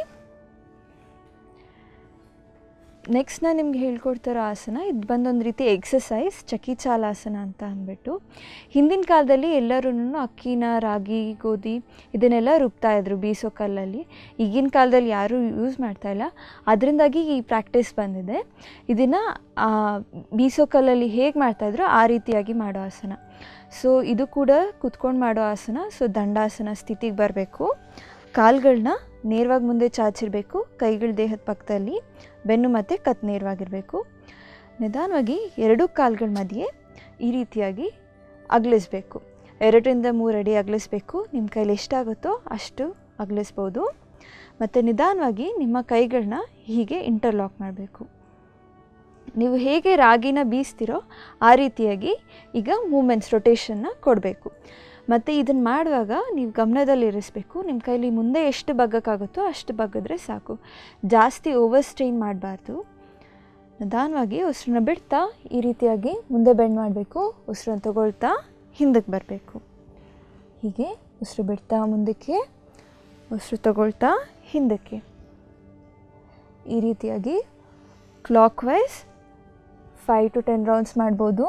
ನೆಕ್ಸ್ಟ್ ನಾನು ನಿಮ್ಗೆ ಹೇಳ್ಕೊಡ್ತಿರೋ ಆಸನ ಇದು ಬಂದೊಂದು ರೀತಿ ಎಕ್ಸಸೈಸ್ ಚಕಿಚಾಲಾಸನ ಅಂತ ಅಂದ್ಬಿಟ್ಟು ಹಿಂದಿನ ಕಾಲದಲ್ಲಿ ಎಲ್ಲರೂ ಅಕ್ಕಿನ ರಾಗಿ ಗೋಧಿ ಇದನ್ನೆಲ್ಲ ರುಬ್ತಾ ಇದ್ರು ಬೀಸೋ ಕಲ್ಲಲ್ಲಿ ಈಗಿನ ಕಾಲದಲ್ಲಿ ಯಾರೂ ಯೂಸ್ ಮಾಡ್ತಾ ಇಲ್ಲ ಅದರಿಂದಾಗಿ ಈ ಪ್ರಾಕ್ಟೀಸ್ ಬಂದಿದೆ ಇದನ್ನು ಬೀಸೋ ಕಲ್ಲಲ್ಲಿ ಹೇಗೆ ಮಾಡ್ತಾಯಿದ್ರು ಆ ರೀತಿಯಾಗಿ ಮಾಡೋ ಆಸನ ಸೊ ಇದು ಕೂಡ ಕುತ್ಕೊಂಡು ಮಾಡೋ ಆಸನ ಸೊ ದಂಡಾಸನ ಸ್ಥಿತಿಗೆ ಬರಬೇಕು ಕಾಲುಗಳನ್ನ ನೇರವಾಗಿ ಮುಂದೆ ಚಾಚಿರಬೇಕು ಕೈಗಳ ದೇಹದ ಪಕ್ಕದಲ್ಲಿ ಬೆನ್ನು ಮತ್ತು ಕತ್ ನೇರವಾಗಿರಬೇಕು ನಿಧಾನವಾಗಿ ಎರಡೂ ಕಾಲುಗಳ ಮಧ್ಯೆ ಈ ರೀತಿಯಾಗಿ ಅಗಲಿಸ್ಬೇಕು ಎರಡರಿಂದ ಮೂರು ಅಡಿ ಅಗಲಿಸ್ಬೇಕು ನಿಮ್ಮ ಕೈಲಿ ಎಷ್ಟಾಗುತ್ತೋ ಅಷ್ಟು ಅಗಲಿಸ್ಬೋದು ಮತ್ತು ನಿಧಾನವಾಗಿ ನಿಮ್ಮ ಕೈಗಳನ್ನ ಹೀಗೆ ಇಂಟರ್ಲಾಕ್ ಮಾಡಬೇಕು ನೀವು ಹೇಗೆ ರಾಗಿನ ಬೀಸ್ತಿರೋ ಆ ರೀತಿಯಾಗಿ ಈಗ ಮೂಮೆಂಟ್ಸ್ ರೊಟೇಷನ್ನ ಕೊಡಬೇಕು ಮತ್ತು ಇದನ್ನು ಮಾಡುವಾಗ ನೀವು ಗಮನದಲ್ಲಿರಿಸಬೇಕು ನಿಮ್ಮ ಕೈಲಿ ಮುಂದೆ ಎಷ್ಟು ಬಗ್ಗಕ್ಕಾಗುತ್ತೋ ಅಷ್ಟು ಬಗ್ಗಿದ್ರೆ ಸಾಕು ಜಾಸ್ತಿ ಓವರ್ ಸ್ಟ್ರೈನ್ ಮಾಡಬಾರ್ದು ನಿಧಾನವಾಗಿ ಉಸಿರನ್ನ ಬಿಡ್ತಾ ಈ ರೀತಿಯಾಗಿ ಮುಂದೆ ಬೆಂಡ್ ಮಾಡಬೇಕು ಉಸಿರನ್ನ ತಗೊಳ್ತಾ ಹಿಂದಕ್ಕೆ ಬರಬೇಕು ಹೀಗೆ ಉಸಿರು ಬಿಡ್ತಾ ಮುಂದಕ್ಕೆ ಉಸಿರು ತಗೊಳ್ತಾ ಹಿಂದಕ್ಕೆ ಈ ರೀತಿಯಾಗಿ clockwise five to ten rounds ಮಾಡ್ಬೋದು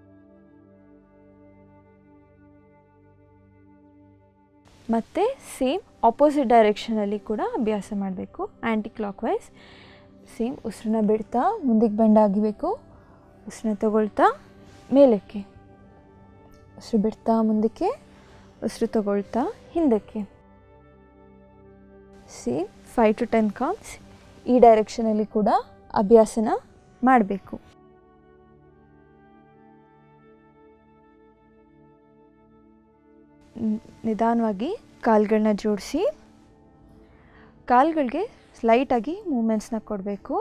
ಮತ್ತು ಸೇಮ್ ಆಪೋಸಿಟ್ ಡೈರೆಕ್ಷನಲ್ಲಿ ಕೂಡ ಅಭ್ಯಾಸ ಮಾಡಬೇಕು ಆ್ಯಂಟಿ ಕ್ಲಾಕ್ ವೈಸ್ ಸೇಮ್ ಉಸಿರನ್ನ ಬಿಡ್ತಾ ಮುಂದಕ್ಕೆ ಬೆಂಡ್ ಆಗಿಬೇಕು ಉಸಿರನ್ನ ತಗೊಳ್ತಾ ಮೇಲಕ್ಕೆ ಉಸಿರು ಬಿಡ್ತಾ ಮುಂದಕ್ಕೆ ಉಸಿರು ತಗೊಳ್ತಾ ಹಿಂದಕ್ಕೆ same five to ten counts ಈ ಡೈರೆಕ್ಷನಲ್ಲಿ ಕೂಡ ಅಭ್ಯಾಸನ ಮಾಡಬೇಕು ನಿಧಾನವಾಗಿ ಕಾಲುಗಳನ್ನ ಜೋಡಿಸಿ ಕಾಲುಗಳಿಗೆ ಲೈಟಾಗಿ ಮೂಮೆಂಟ್ಸ್ನ ಕೊಡಬೇಕು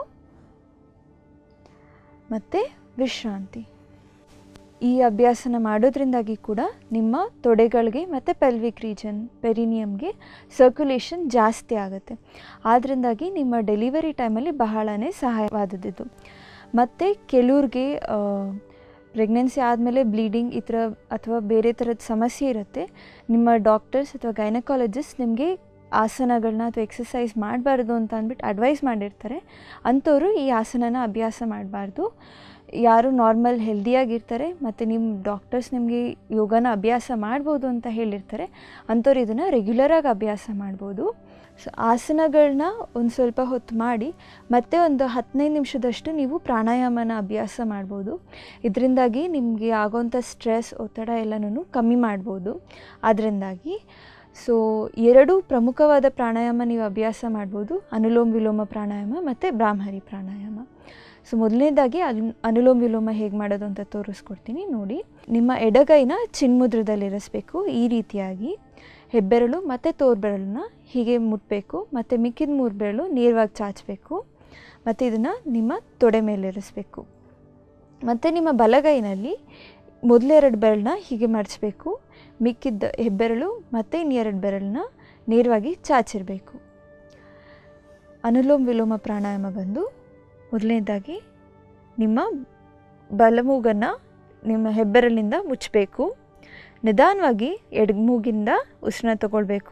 ಮತ್ತು ವಿಶ್ರಾಂತಿ ಈ ಅಭ್ಯಾಸನ ಮಾಡೋದ್ರಿಂದಾಗಿ ಕೂಡ ನಿಮ್ಮ ತೊಡೆಗಳಿಗೆ ಮತ್ತು ಪೆಲ್ವಿಕ್ ರೀಜನ್ ಪೆರಿನಿಯಮ್ಗೆ ಸರ್ಕ್ಯುಲೇಷನ್ ಜಾಸ್ತಿ ಆಗುತ್ತೆ ಆದ್ದರಿಂದಾಗಿ ನಿಮ್ಮ ಡೆಲಿವರಿ ಟೈಮಲ್ಲಿ ಬಹಳನೇ ಸಹಾಯವಾದದ್ದು ಮತ್ತು ಕೆಲವ್ರಿಗೆ ಪ್ರೆಗ್ನೆನ್ಸಿ ಆದಮೇಲೆ ಬ್ಲೀಡಿಂಗ್ ಈ ಥರ ಅಥವಾ ಬೇರೆ ಥರದ ಸಮಸ್ಯೆ ಇರುತ್ತೆ ನಿಮ್ಮ ಡಾಕ್ಟರ್ಸ್ ಅಥವಾ ಗೈನಕಾಲಜಿಸ್ಟ್ ನಿಮಗೆ ಆಸನಗಳನ್ನ ಅಥವಾ ಎಕ್ಸಸೈಸ್ ಮಾಡಬಾರ್ದು ಅಂತ ಅಂದ್ಬಿಟ್ಟು ಅಡ್ವೈಸ್ ಮಾಡಿರ್ತಾರೆ ಅಂಥವರು ಈ ಆಸನನ ಅಭ್ಯಾಸ ಮಾಡಬಾರ್ದು ಯಾರು ನಾರ್ಮಲ್ ಹೆಲ್ದಿಯಾಗಿರ್ತಾರೆ ಮತ್ತು ನಿಮ್ಮ ಡಾಕ್ಟರ್ಸ್ ನಿಮಗೆ ಯೋಗನ ಅಭ್ಯಾಸ ಮಾಡ್ಬೋದು ಅಂತ ಹೇಳಿರ್ತಾರೆ ಅಂಥವ್ರು ಇದನ್ನು ರೆಗ್ಯುಲರಾಗಿ ಅಭ್ಯಾಸ ಮಾಡ್ಬೋದು ಸೊ ಆಸನಗಳನ್ನ ಒಂದು ಸ್ವಲ್ಪ ಹೊತ್ತು ಮಾಡಿ ಮತ್ತೆ ಒಂದು ಹದಿನೈದು ನಿಮಿಷದಷ್ಟು ನೀವು ಪ್ರಾಣಾಯಾಮನ ಅಭ್ಯಾಸ ಮಾಡ್ಬೋದು ಇದರಿಂದಾಗಿ ನಿಮಗೆ ಆಗೋವಂಥ ಸ್ಟ್ರೆಸ್ ಒತ್ತಡ ಎಲ್ಲನೂ ಕಮ್ಮಿ ಮಾಡ್ಬೋದು ಅದರಿಂದಾಗಿ ಸೊ ಎರಡು ಪ್ರಮುಖವಾದ ಪ್ರಾಣಾಯಾಮ ನೀವು ಅಭ್ಯಾಸ ಮಾಡ್ಬೋದು ಅನುಲೋಮ ವಿಲೋಮ ಪ್ರಾಣಾಯಾಮ ಮತ್ತು ಬ್ರಾಹ್ಮರಿ ಪ್ರಾಣಾಯಾಮ ಸೊ ಮೊದಲನೇದಾಗಿ ಅನು ಅನುಲೋಮ ವಿಲೋಮ ಹೇಗೆ ಮಾಡೋದು ಅಂತ ತೋರಿಸ್ಕೊಡ್ತೀನಿ ನೋಡಿ ನಿಮ್ಮ ಎಡಗೈನ ಚಿನ್ಮುದ್ರದಲ್ಲಿರಿಸ್ಬೇಕು ಈ ರೀತಿಯಾಗಿ ಹೆಬ್ಬೆರಳು ಮತ್ತು ತೋರ್ಬೆರಳನ್ನ ಹೀಗೆ ಮುಟ್ಟಬೇಕು ಮತ್ತು ಮಿಕ್ಕಿದ ಮೂರು ಬೆರಳು ನೇರವಾಗಿ ಚಾಚಬೇಕು ಮತ್ತು ಇದನ್ನು ನಿಮ್ಮ ತೊಡೆ ಮೇಲೆ ಇರಿಸ್ಬೇಕು ಮತ್ತು ನಿಮ್ಮ ಬಲಗೈನಲ್ಲಿ ಮೊದಲೆರಡು ಬೆರಳನ್ನ ಹೀಗೆ ಮಡಿಸ್ಬೇಕು ಮಿಕ್ಕಿದ್ದ ಹೆಬ್ಬೆರಳು ಮತ್ತು ಇನ್ನೆರಡು ಬೆರಳನ್ನ ನೇರವಾಗಿ ಚಾಚಿರಬೇಕು ಅನುಲೋಮ ವಿಲೋಮ ಪ್ರಾಣಾಯಾಮ ಬಂದು ಮೊದಲನೇದಾಗಿ ನಿಮ್ಮ ಬಲಮೂಗನ್ನು ನಿಮ್ಮ ಹೆಬ್ಬೆರಳಿನಿಂದ ಮುಚ್ಚಬೇಕು ನಿಧಾನವಾಗಿ ಎಡಮೂಗಿಂದ ಉಸಿರನ್ನ ತಗೊಳ್ಬೇಕು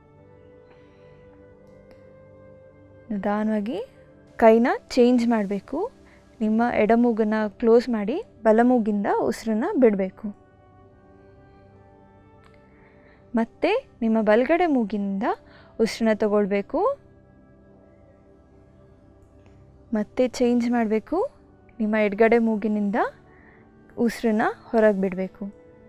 ನಿಧಾನವಾಗಿ ಕೈನ ಚೇಂಜ್ ಮಾಡಬೇಕು ನಿಮ್ಮ ಎಡಮೂಗನ್ನು ಕ್ಲೋಸ್ ಮಾಡಿ ಬಲಮೂಗಿಂದ ಉಸಿರನ್ನ ಬಿಡಬೇಕು ಮತ್ತು ನಿಮ್ಮ ಬಲಗಡೆ ಮೂಗಿನಿಂದ ಉಸಿರನ್ನ ತಗೊಳ್ಬೇಕು ಮತ್ತೆ ಚೇಂಜ್ ಮಾಡಬೇಕು ನಿಮ್ಮ ಎಡಗಡೆ ಮೂಗಿನಿಂದ ಉಸಿರನ್ನ ಹೊರಗೆ ಬಿಡಬೇಕು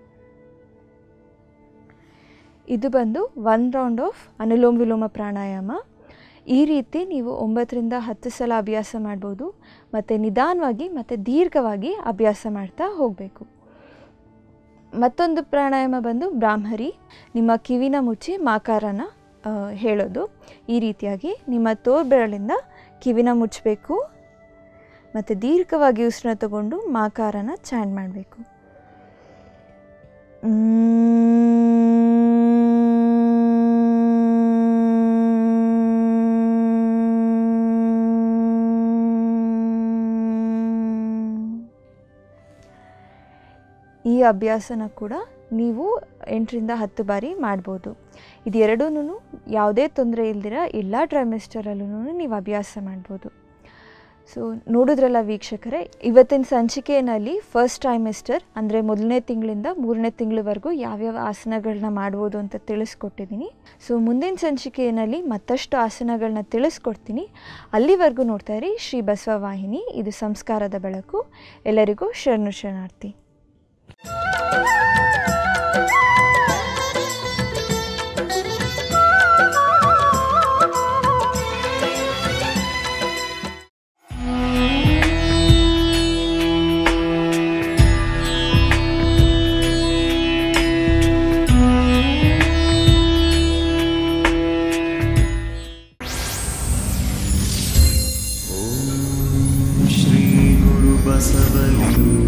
ಇದು ಬಂದು ಒನ್ ರೌಂಡ್ ಆಫ್ ಅನುಲೋಮ ವಿಲೋಮ ಪ್ರಾಣಾಯಾಮ ಈ ರೀತಿ ನೀವು ಒಂಬತ್ತರಿಂದ ಹತ್ತು ಸಲ ಅಭ್ಯಾಸ ಮಾಡ್ಬೋದು ಮತ್ತು ನಿಧಾನವಾಗಿ ಮತ್ತು ದೀರ್ಘವಾಗಿ ಅಭ್ಯಾಸ ಮಾಡ್ತಾ ಹೋಗಬೇಕು ಮತ್ತೊಂದು ಪ್ರಾಣಾಯಾಮ ಬಂದು ಬ್ರಾಹ್ಮರಿ ನಿಮ್ಮ ಕಿವಿನ ಮುಚ್ಚಿ ಮಾಕಾರನ ಆ, ಹೇಳೋದು ಈ ರೀತಿಯಾಗಿ ನಿಮ್ಮ ತೋರ್ಬೆರಳಿಂದ ಕಿವಿನ ಮುಚ್ಚಬೇಕು ಮತ್ತು ದೀರ್ಘವಾಗಿ ಉಸಿರನ್ನ ತಗೊಂಡು ಮಾಕಾರನ ಚಾಂಡ್ ಮಾಡಬೇಕು ಈ ಅಭ್ಯಾಸನ ಕೂಡ ನೀವು ಎಂಟರಿಂದ ಹತ್ತು ಬಾರಿ ಮಾಡ್ಬೋದು ಇದು ಎರಡೂ ಯಾವುದೇ ತೊಂದರೆ ಇಲ್ದಿರ ಎಲ್ಲ ಟ್ರೈಮಿಸ್ಟರಲ್ಲೂ ನೀವು ಅಭ್ಯಾಸ ಮಾಡ್ಬೋದು ಸೊ ನೋಡಿದ್ರಲ್ಲ ವೀಕ್ಷಕರೇ ಇವತ್ತಿನ ಸಂಚಿಕೆಯಲ್ಲಿ ಫಸ್ಟ್ ಟ್ರೈಮಿಸ್ಟರ್ ಅಂದರೆ ಮೊದಲನೇ ತಿಂಗಳಿಂದ ಮೂರನೇ ತಿಂಗಳವರೆಗೂ ಯಾವ್ಯಾವ ಆಸನಗಳನ್ನ ಮಾಡ್ಬೋದು ಅಂತ ತಿಳಿಸ್ಕೊಟ್ಟಿದ್ದೀನಿ ಸೊ ಮುಂದಿನ ಸಂಚಿಕೆಯಲ್ಲಿ ಮತ್ತಷ್ಟು ಆಸನಗಳನ್ನ ತಿಳಿಸ್ಕೊಡ್ತೀನಿ ಅಲ್ಲಿವರೆಗೂ ನೋಡ್ತಾ ಇರಿ ಶ್ರೀ ಬಸವ ವಾಹಿನಿ ಇದು ಸಂಸ್ಕಾರದ ಬೆಳಕು ಎಲ್ಲರಿಗೂ ಶರಣು ಶರಣಾರ್ಥಿ श्रीगुरुबसवलिङ्ग